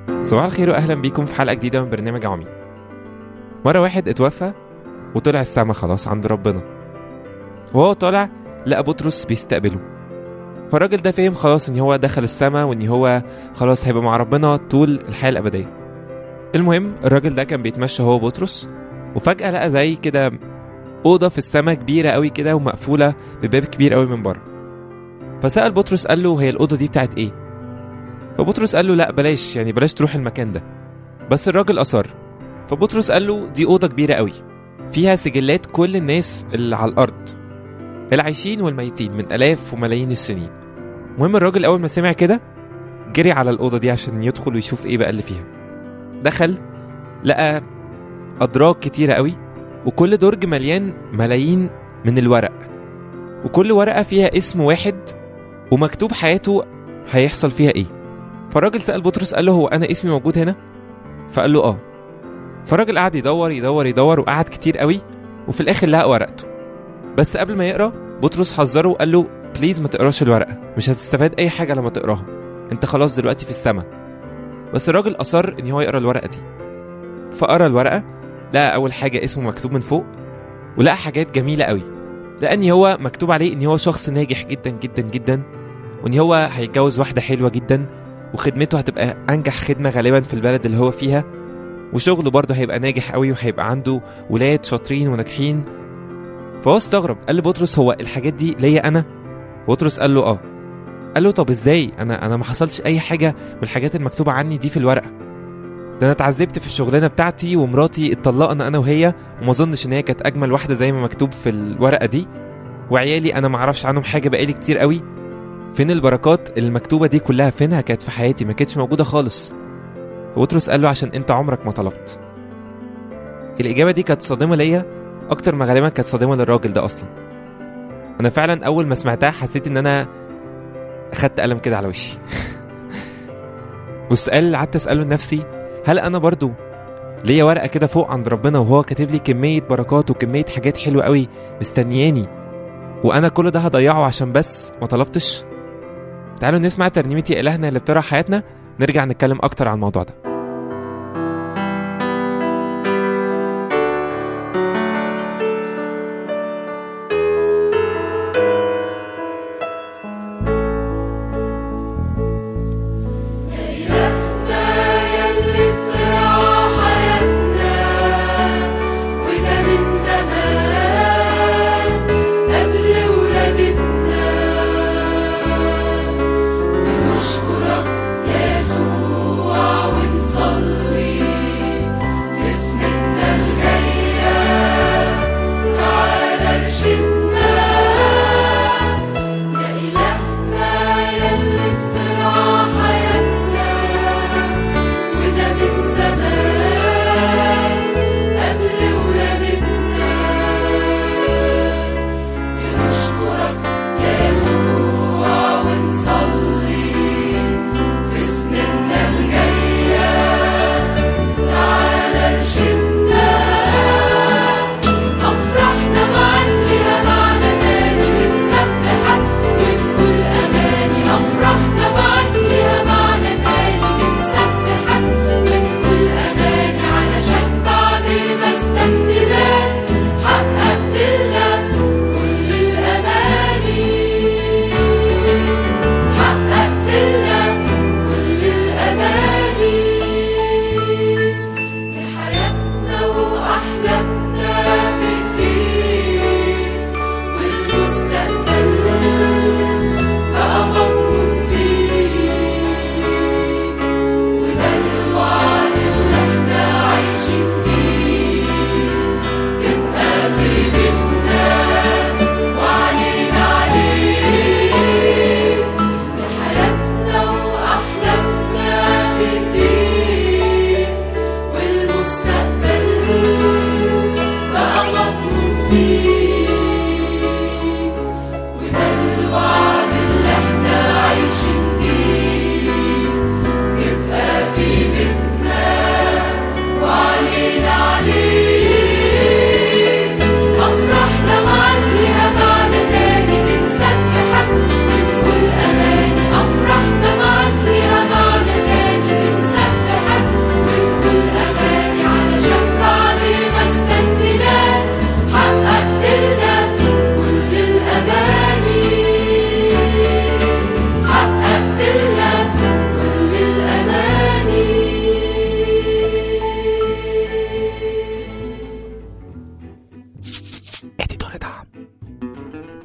صباح الخير واهلا بيكم في حلقه جديده من برنامج عمي مره واحد اتوفى وطلع السما خلاص عند ربنا وهو طالع لقى بطرس بيستقبله فالراجل ده فهم خلاص ان هو دخل السما وان هو خلاص هيبقى مع ربنا طول الحياه الابديه المهم الراجل ده كان بيتمشى هو وبطرس وفجاه لقى زي كده اوضه في السما كبيره قوي كده ومقفوله بباب كبير قوي من بره فسال بطرس قال له هي الاوضه دي بتاعت ايه فبطرس قال له لا بلاش يعني بلاش تروح المكان ده بس الراجل أصر فبطرس قال له دي أوضة كبيرة قوي فيها سجلات كل الناس اللي على الأرض العايشين والميتين من آلاف وملايين السنين المهم الراجل أول ما سمع كده جري على الأوضة دي عشان يدخل ويشوف إيه بقى اللي فيها دخل لقى أدراج كتيرة قوي وكل درج مليان ملايين من الورق وكل ورقة فيها اسم واحد ومكتوب حياته هيحصل فيها ايه فالراجل سأل بطرس قال له هو أنا اسمي موجود هنا؟ فقال له آه فالراجل قعد يدور يدور يدور وقعد كتير قوي وفي الآخر لقى ورقته بس قبل ما يقرا بطرس حذره وقال له بليز ما تقراش الورقة مش هتستفاد أي حاجة لما تقراها أنت خلاص دلوقتي في السما بس الراجل أصر إن هو يقرا الورقة دي فقرا الورقة لقى أول حاجة اسمه مكتوب من فوق ولقى حاجات جميلة قوي لأن هو مكتوب عليه إن هو شخص ناجح جدا جدا جدا وإن هو هيتجوز واحدة حلوة جدا وخدمته هتبقى انجح خدمه غالبا في البلد اللي هو فيها وشغله برضه هيبقى ناجح قوي وهيبقى عنده ولاد شاطرين وناجحين فهو استغرب قال لبطرس هو الحاجات دي ليا انا بطرس قال له اه قال له طب ازاي انا انا ما حصلش اي حاجه من الحاجات المكتوبه عني دي في الورقه ده انا اتعذبت في الشغلانه بتاعتي ومراتي اتطلقنا انا وهي وما اظنش ان هي كانت اجمل واحده زي ما مكتوب في الورقه دي وعيالي انا ما اعرفش عنهم حاجه بقالي كتير قوي فين البركات المكتوبة دي كلها فينها كانت في حياتي ما كانتش موجودة خالص بطرس قال له عشان انت عمرك ما طلبت الإجابة دي كانت صادمة ليا أكتر ما غالبا كانت صادمة للراجل ده أصلا أنا فعلا أول ما سمعتها حسيت إن أنا أخدت قلم كده على وشي والسؤال اللي قعدت أسأله لنفسي هل أنا برضو ليا ورقة كده فوق عند ربنا وهو كاتب لي كمية بركات وكمية حاجات حلوة قوي مستنياني وأنا كل ده هضيعه عشان بس ما طلبتش تعالوا نسمع ترنيمة يا إلهنا اللي بترى حياتنا نرجع نتكلم أكتر عن الموضوع ده يلي بترعى حياتنا وده من زمان قبل ولادتنا بنشكرك يا يسوع ونسبحك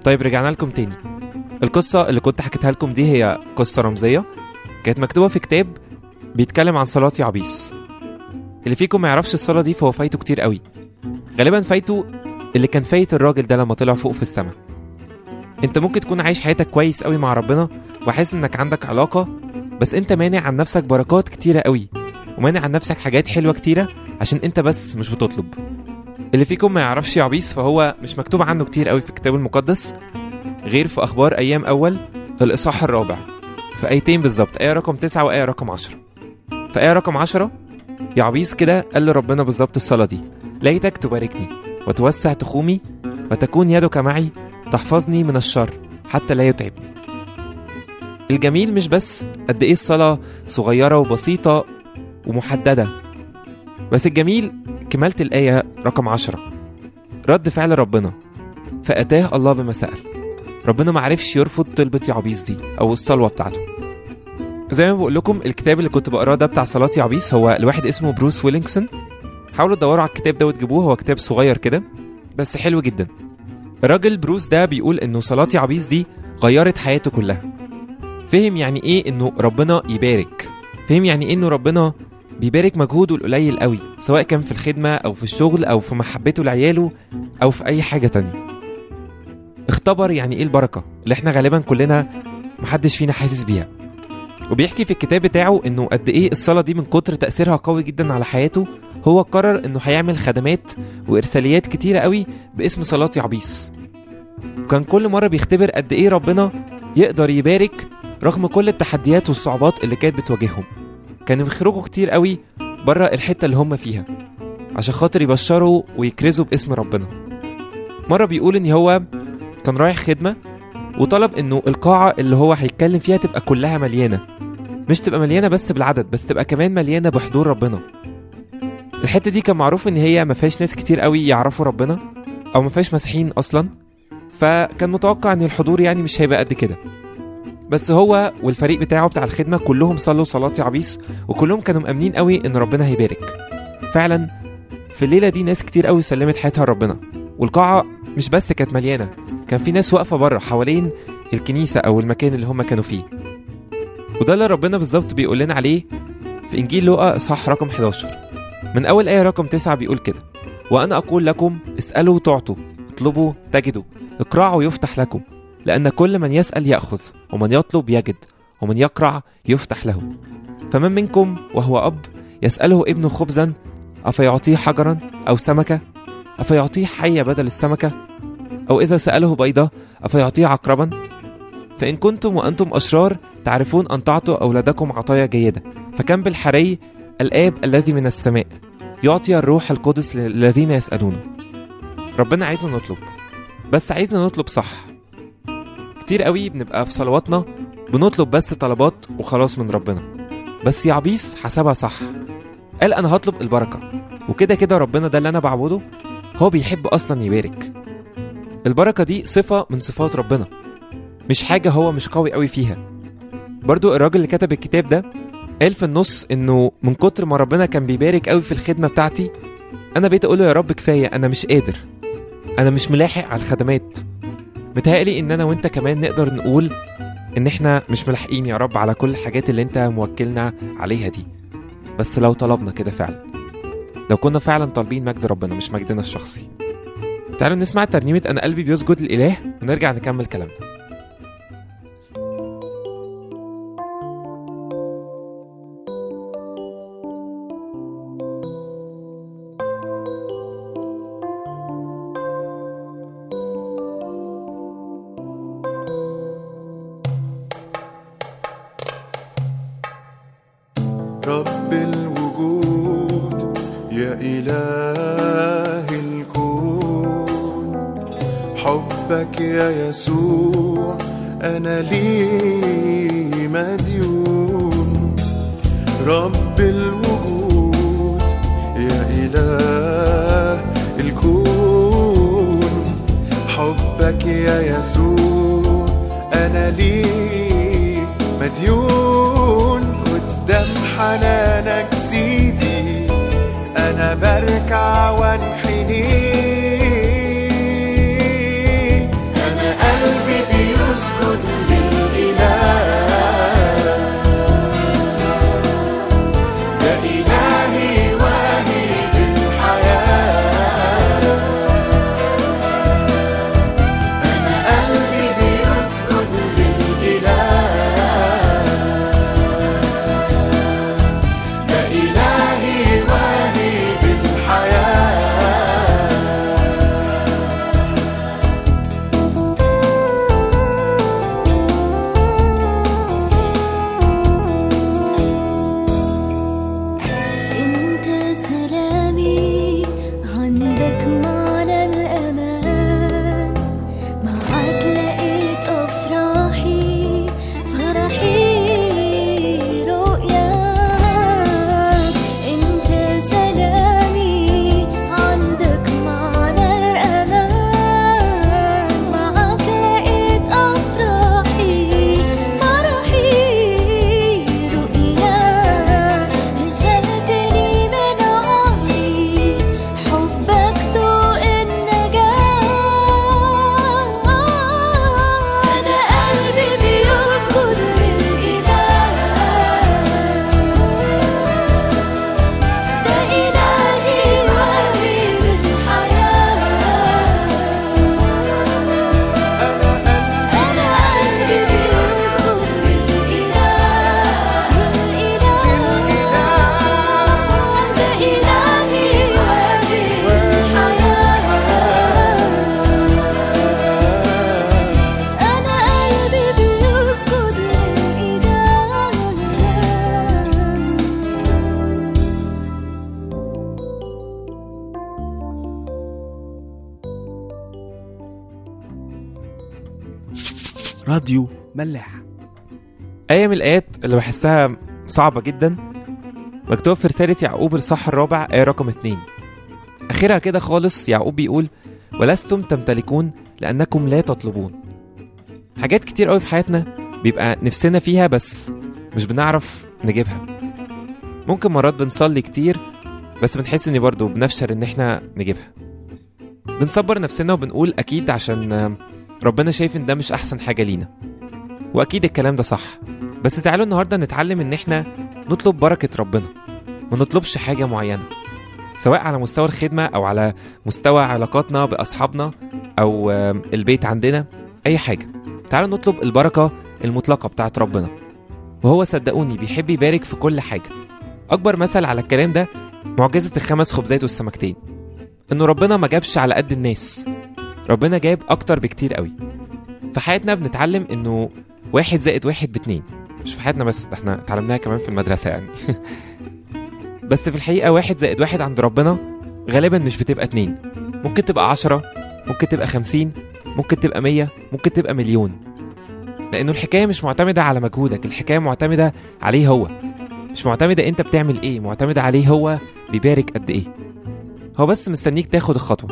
طيب رجعنا لكم تاني القصة اللي كنت حكيتها لكم دي هي قصة رمزية كانت مكتوبة في كتاب بيتكلم عن صلاة يعبيس اللي فيكم ما يعرفش الصلاة دي فهو فايته كتير قوي غالبا فايته اللي كان فايت الراجل ده لما طلع فوق في السماء انت ممكن تكون عايش حياتك كويس قوي مع ربنا وحاسس انك عندك علاقة بس انت مانع عن نفسك بركات كتيرة قوي ومانع عن نفسك حاجات حلوة كتيرة عشان انت بس مش بتطلب اللي فيكم ما يعرفش يعبيس فهو مش مكتوب عنه كتير قوي في الكتاب المقدس غير في اخبار ايام اول الاصحاح الرابع في ايتين بالظبط ايه رقم تسعة وايه رقم عشرة في ايه رقم عشرة يعبيس كده قال لربنا بالظبط الصلاة دي ليتك تباركني وتوسع تخومي وتكون يدك معي تحفظني من الشر حتى لا يتعبني الجميل مش بس قد ايه الصلاة صغيرة وبسيطة ومحددة بس الجميل كمالة الآية رقم عشرة رد فعل ربنا فأتاه الله بما سأل ربنا معرفش يرفض طلبة يعبيس دي أو الصلوة بتاعته زي ما بقول لكم الكتاب اللي كنت بقراه ده بتاع صلاة يعبيس هو لواحد اسمه بروس ويلينغسون حاولوا تدوروا على الكتاب ده وتجيبوه هو كتاب صغير كده بس حلو جدا الراجل بروس ده بيقول انه صلاة يعبيس دي غيرت حياته كلها فهم يعني ايه انه ربنا يبارك فهم يعني ايه انه ربنا بيبارك مجهوده القليل قوي سواء كان في الخدمة او في الشغل او في محبته لعياله او في اي حاجة تانية اختبر يعني ايه البركة اللي احنا غالبا كلنا محدش فينا حاسس بيها وبيحكي في الكتاب بتاعه انه قد ايه الصلاة دي من كتر تأثيرها قوي جدا على حياته هو قرر انه هيعمل خدمات وارساليات كتيرة قوي باسم صلاة يعبيس وكان كل مرة بيختبر قد ايه ربنا يقدر يبارك رغم كل التحديات والصعوبات اللي كانت بتواجههم كانوا بيخرجوا كتير قوي بره الحتة اللي هم فيها عشان خاطر يبشروا ويكرزوا باسم ربنا مرة بيقول ان هو كان رايح خدمة وطلب انه القاعة اللي هو هيتكلم فيها تبقى كلها مليانة مش تبقى مليانة بس بالعدد بس تبقى كمان مليانة بحضور ربنا الحتة دي كان معروف ان هي ما فيهاش ناس كتير قوي يعرفوا ربنا او ما فيهاش مسيحيين اصلا فكان متوقع ان الحضور يعني مش هيبقى قد كده بس هو والفريق بتاعه بتاع الخدمة كلهم صلوا صلاة عبيس وكلهم كانوا مأمنين قوي ان ربنا هيبارك فعلا في الليلة دي ناس كتير قوي سلمت حياتها لربنا والقاعة مش بس كانت مليانة كان في ناس واقفة بره حوالين الكنيسة أو المكان اللي هم كانوا فيه وده اللي ربنا بالظبط بيقول لنا عليه في إنجيل لوقا إصحاح رقم 11 من أول آية رقم 9 بيقول كده وأنا أقول لكم اسألوا تعطوا اطلبوا تجدوا اقرعوا يفتح لكم لأن كل من يسأل يأخذ ومن يطلب يجد ومن يقرع يفتح له فمن منكم وهو أب يسأله ابنه خبزا أفيعطيه حجرا أو سمكة أفيعطيه حية بدل السمكة أو إذا سأله بيضة أفيعطيه عقربا فإن كنتم وأنتم أشرار تعرفون أن تعطوا أولادكم عطايا جيدة فكم بالحري الآب الذي من السماء يعطي الروح القدس للذين يسألونه ربنا عايزنا نطلب بس عايزنا نطلب صح كتير قوي بنبقى في صلواتنا بنطلب بس طلبات وخلاص من ربنا بس يعبيس حسبها صح قال انا هطلب البركه وكده كده ربنا ده اللي انا بعبده هو بيحب اصلا يبارك البركه دي صفه من صفات ربنا مش حاجه هو مش قوي قوي فيها برضو الراجل اللي كتب الكتاب ده قال في النص انه من كتر ما ربنا كان بيبارك قوي في الخدمه بتاعتي انا بقيت اقول له يا رب كفايه انا مش قادر انا مش ملاحق على الخدمات متهيألي ان انا وانت كمان نقدر نقول ان احنا مش ملاحقين يا رب على كل الحاجات اللي انت موكلنا عليها دي بس لو طلبنا كده فعلا لو كنا فعلا طالبين مجد ربنا مش مجدنا الشخصي تعالوا نسمع ترنيمة أنا قلبي بيسجد للإله ونرجع نكمل كلامنا رب الوجود يا إله الكون حبك يا يسوع أنا لي مديون رب الوجود يا إله الكون حبك يا يسوع أنا لي مديون قدام حنانك سيدي أنا بركع وانحني أنا راديو ملاح آية من الآيات اللي بحسها صعبة جدا مكتوب في رسالة يعقوب الصح الرابع آية رقم اتنين آخرها كده خالص يعقوب بيقول ولستم تمتلكون لأنكم لا تطلبون حاجات كتير قوي في حياتنا بيبقى نفسنا فيها بس مش بنعرف نجيبها ممكن مرات بنصلي كتير بس بنحس ان برضه بنفشل ان احنا نجيبها بنصبر نفسنا وبنقول اكيد عشان آه، ربنا شايف ان ده مش احسن حاجة لينا واكيد الكلام ده صح بس تعالوا النهارده نتعلم ان احنا نطلب بركه ربنا ما نطلبش حاجه معينه سواء على مستوى الخدمه او على مستوى علاقاتنا باصحابنا او آم، البيت عندنا اي حاجه تعالوا نطلب البركه المطلقه بتاعت ربنا وهو صدقوني بيحب يبارك في كل حاجه اكبر مثل على الكلام ده معجزه الخمس خبزات والسمكتين انه ربنا ما جابش على قد الناس ربنا جاب اكتر بكتير قوي في حياتنا بنتعلم انه واحد زائد واحد باتنين مش في حياتنا بس ده احنا اتعلمناها كمان في المدرسة يعني بس في الحقيقة واحد زائد واحد عند ربنا غالبا مش بتبقى اتنين ممكن تبقى عشرة ممكن تبقى خمسين ممكن تبقى مية ممكن تبقى مليون لأنه الحكاية مش معتمدة على مجهودك الحكاية معتمدة عليه هو مش معتمدة انت بتعمل ايه معتمدة عليه هو بيبارك قد ايه هو بس مستنيك تاخد الخطوة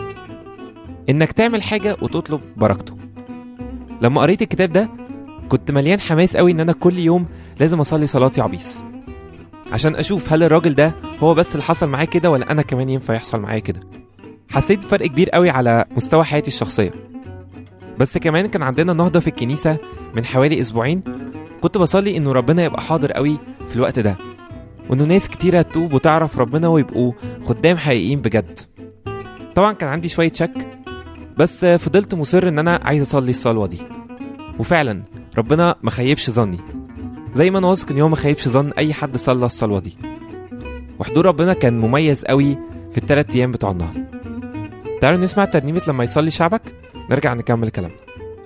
انك تعمل حاجة وتطلب بركته لما قريت الكتاب ده كنت مليان حماس قوي ان انا كل يوم لازم اصلي صلاه عبيس عشان اشوف هل الراجل ده هو بس اللي حصل معاه كده ولا انا كمان ينفع يحصل معايا كده حسيت بفرق كبير قوي على مستوى حياتي الشخصيه بس كمان كان عندنا نهضه في الكنيسه من حوالي اسبوعين كنت بصلي انه ربنا يبقى حاضر قوي في الوقت ده وانه ناس كتيره تتوب وتعرف ربنا ويبقوا خدام حقيقيين بجد طبعا كان عندي شويه شك بس فضلت مصر ان انا عايز اصلي الصلوه دي وفعلا ربنا ما خيبش ظني زي ما انا واثق ان هو ما خيبش ظن اي حد صلى الصلوه دي وحضور ربنا كان مميز قوي في الثلاث ايام بتوع النهر تعالوا نسمع ترنيمه لما يصلي شعبك نرجع نكمل كلامنا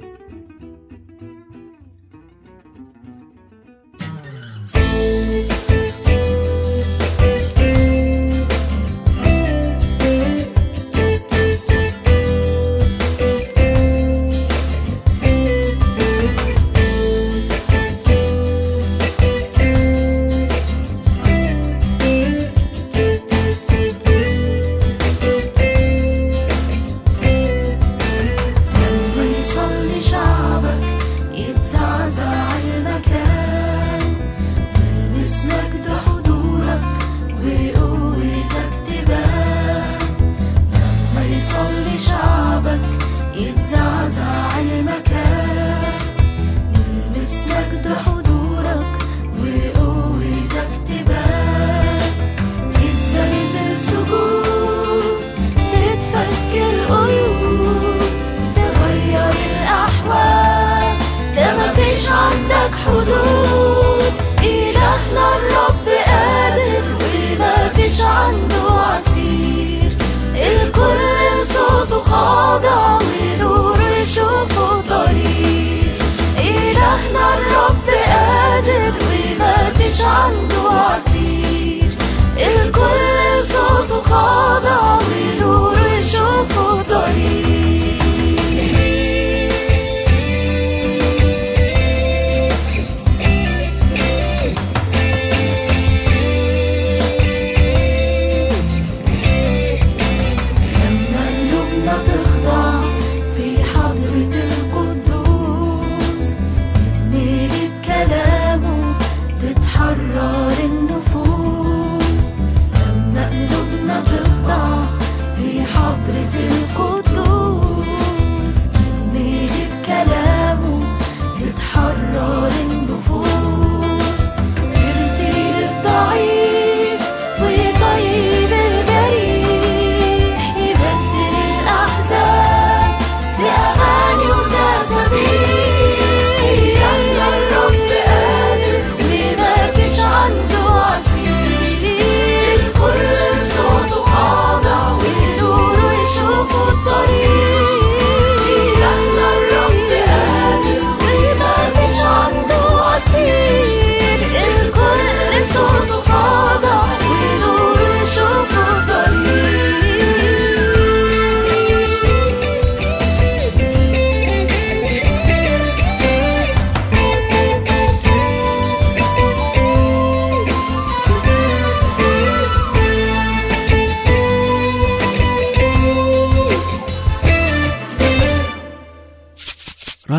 لما يصلي شعبك يتزعزع المكان ونسلك ده حضورك وقوتك تبان لما يصلي شعبك يتزعزع المكان ونسلك ده حضورك وقوتك تبان تتزلزل سجود تتفك القيود تغير الأحوال ده مفيش عندك حدود إلهنا الرب قادر ومفيش عنده عسير الكل صوته خاضع ونور يشوفه طريق إلهنا الرب قادر ومفيش عنده عسير الكل صوته خاضع ونور يشوفه طريق لما قلوبنا تخضع في حضرة القدوس تتملي بكلامه تتحرر النفوس لما قلوبنا تخضع في حضرة القدوس تتملي بكلامه تتحرر النفوس يرثي للضعيف ويطيب الجريح يبدل الأحزان بأغاني وتسابيح إلهنا الرب قادر وما فيش عنده عسير الكل صوته خاضع ونوره يشوف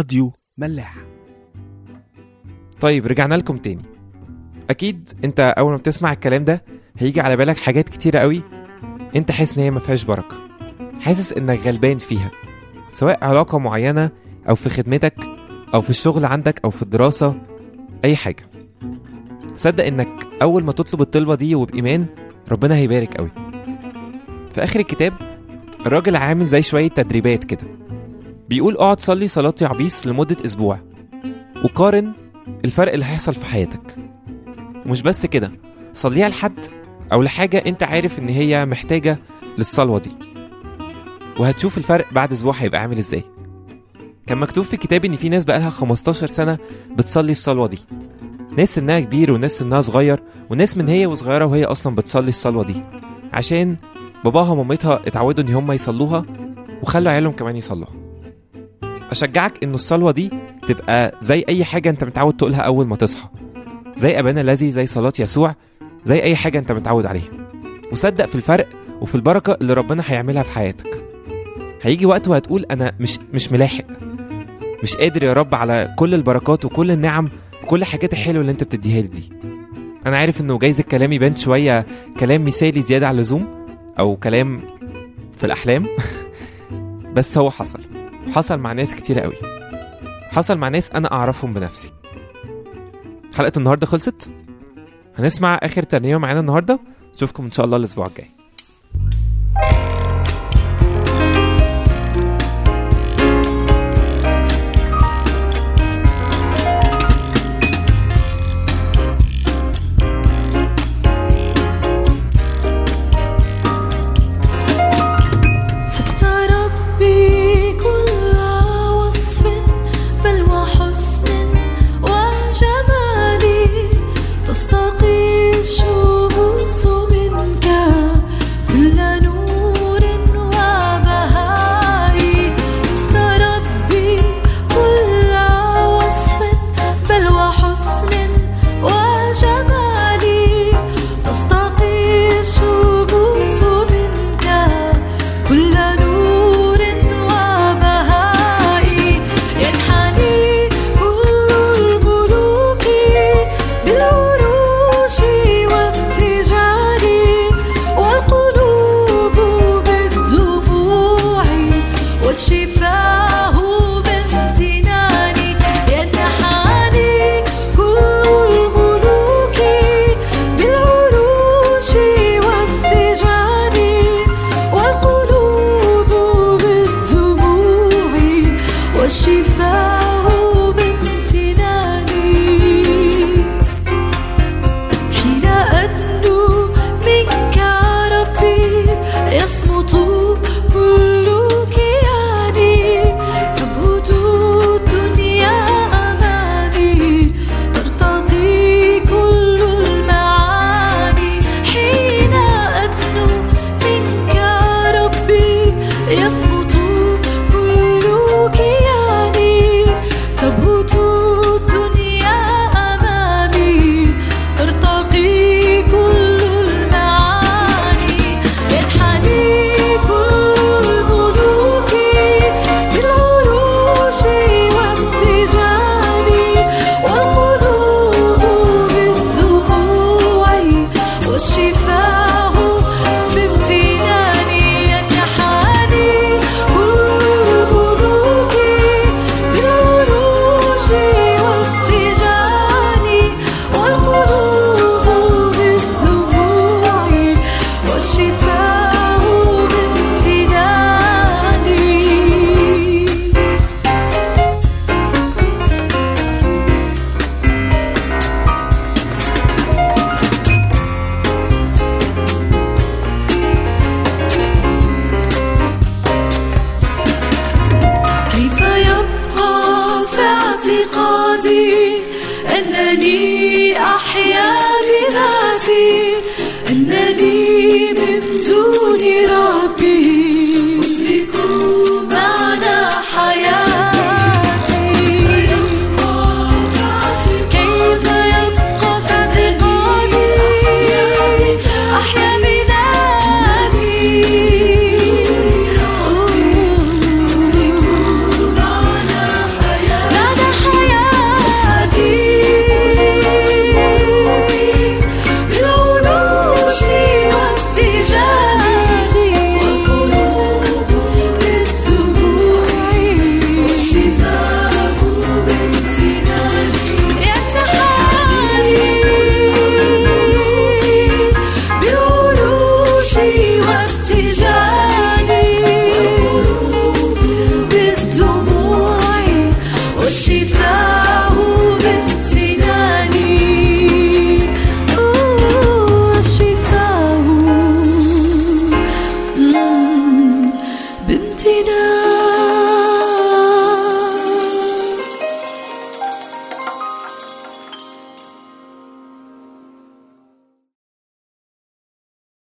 راديو ملاح طيب رجعنا لكم تاني اكيد انت اول ما بتسمع الكلام ده هيجي على بالك حاجات كتيرة قوي انت حاسس ان هي ما فيهاش بركه حاسس انك غلبان فيها سواء علاقه معينه او في خدمتك او في الشغل عندك او في الدراسه اي حاجه صدق انك اول ما تطلب الطلبه دي وبايمان ربنا هيبارك قوي في اخر الكتاب الراجل عامل زي شويه تدريبات كده بيقول اقعد صلي صلاه عبيس لمده اسبوع وقارن الفرق اللي هيحصل في حياتك ومش بس كده صليها لحد او لحاجه انت عارف ان هي محتاجه للصلوه دي وهتشوف الفرق بعد اسبوع هيبقى عامل ازاي كان مكتوب في كتاب ان في ناس بقالها 15 سنه بتصلي الصلوه دي ناس سنها كبير وناس سنها صغير وناس من هي وصغيره وهي اصلا بتصلي الصلوه دي عشان باباها ومامتها اتعودوا ان هم يصلوها وخلوا عيالهم كمان يصلوها اشجعك ان الصلوه دي تبقى زي اي حاجه انت متعود تقولها اول ما تصحى زي ابانا الذي زي صلاه يسوع زي اي حاجه انت متعود عليها وصدق في الفرق وفي البركه اللي ربنا هيعملها في حياتك هيجي وقت وهتقول انا مش مش ملاحق مش قادر يا رب على كل البركات وكل النعم وكل الحاجات الحلوه اللي انت بتديها لي دي انا عارف انه جايز الكلام يبان شويه كلام مثالي زياده عن اللزوم او كلام في الاحلام بس هو حصل حصل مع ناس كتير قوي حصل مع ناس انا اعرفهم بنفسي حلقه النهارده خلصت هنسمع اخر ترنيمه معانا النهارده اشوفكم ان شاء الله الاسبوع الجاي فقت ربي كل وصف بل وحسن وجمال تستقي الشموس منك كل نور وبهاء فقت ربي كل وصف بل وحسن وجمال تستقي الشموس منك كل نور وبهاء ينحني كل الملوك بالعروش والتجار والقلوب بالدموع والشفاه بامتنان ينحني كل الملوك بالعروش والتجار والقلوب بالدموع والشفاه بامتنان حين أدنو منك ربي يصمت كل كياني تبهت الدنيا أمامي ترتقي كل المعاني حين أدنو منك ربي يصمت كل كياني تبهت الدنيا أمامي ارتقي كل المعاني ينحني كل الملوك بالعروش والتجار والقلوب بالدموع والشفاء